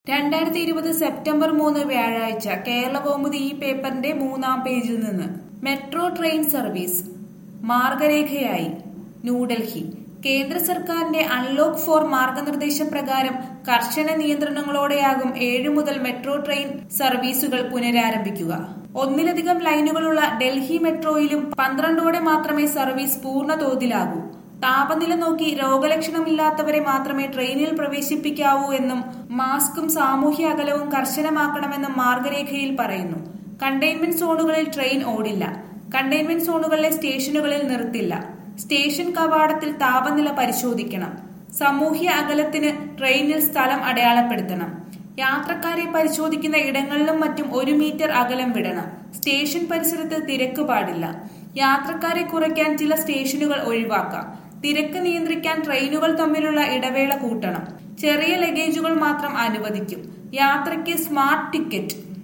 രണ്ടായിരത്തി ഇരുപത് സെപ്റ്റംബർ മൂന്ന് വ്യാഴാഴ്ച കേരള കൗമുദി ഈ പേപ്പറിന്റെ മൂന്നാം പേജിൽ നിന്ന് മെട്രോ ട്രെയിൻ സർവീസ് മാർഗരേഖയായി ന്യൂഡൽഹി കേന്ദ്ര സർക്കാരിന്റെ അൺലോക്ക് ഫോർ മാർഗനിർദ്ദേശപ്രകാരം കർശന നിയന്ത്രണങ്ങളോടെയാകും ഏഴു മുതൽ മെട്രോ ട്രെയിൻ സർവീസുകൾ പുനരാരംഭിക്കുക ഒന്നിലധികം ലൈനുകളുള്ള ഡൽഹി മെട്രോയിലും പന്ത്രണ്ടോടെ മാത്രമേ സർവീസ് പൂർണ്ണ തോതിലാകൂ താപനില നോക്കി രോഗലക്ഷണമില്ലാത്തവരെ മാത്രമേ ട്രെയിനിൽ പ്രവേശിപ്പിക്കാവൂ എന്നും മാസ്കും സാമൂഹ്യ അകലവും കർശനമാക്കണമെന്നും മാർഗരേഖയിൽ പറയുന്നു കണ്ടെയ്ൻമെന്റ് സോണുകളിൽ ട്രെയിൻ ഓടില്ല കണ്ടെയ്ൻമെന്റ് സോണുകളിലെ സ്റ്റേഷനുകളിൽ നിർത്തില്ല സ്റ്റേഷൻ കവാടത്തിൽ താപനില പരിശോധിക്കണം സാമൂഹ്യ അകലത്തിന് ട്രെയിനിൽ സ്ഥലം അടയാളപ്പെടുത്തണം യാത്രക്കാരെ പരിശോധിക്കുന്ന ഇടങ്ങളിലും മറ്റും ഒരു മീറ്റർ അകലം വിടണം സ്റ്റേഷൻ പരിസരത്ത് തിരക്ക് പാടില്ല യാത്രക്കാരെ കുറയ്ക്കാൻ ചില സ്റ്റേഷനുകൾ ഒഴിവാക്കാം തിരക്ക് നിയന്ത്രിക്കാൻ ട്രെയിനുകൾ തമ്മിലുള്ള ഇടവേള കൂട്ടണം ചെറിയ ലഗേജുകൾ മാത്രം അനുവദിക്കും യാത്രയ്ക്ക് സ്മാർട്ട് ടിക്കറ്റ്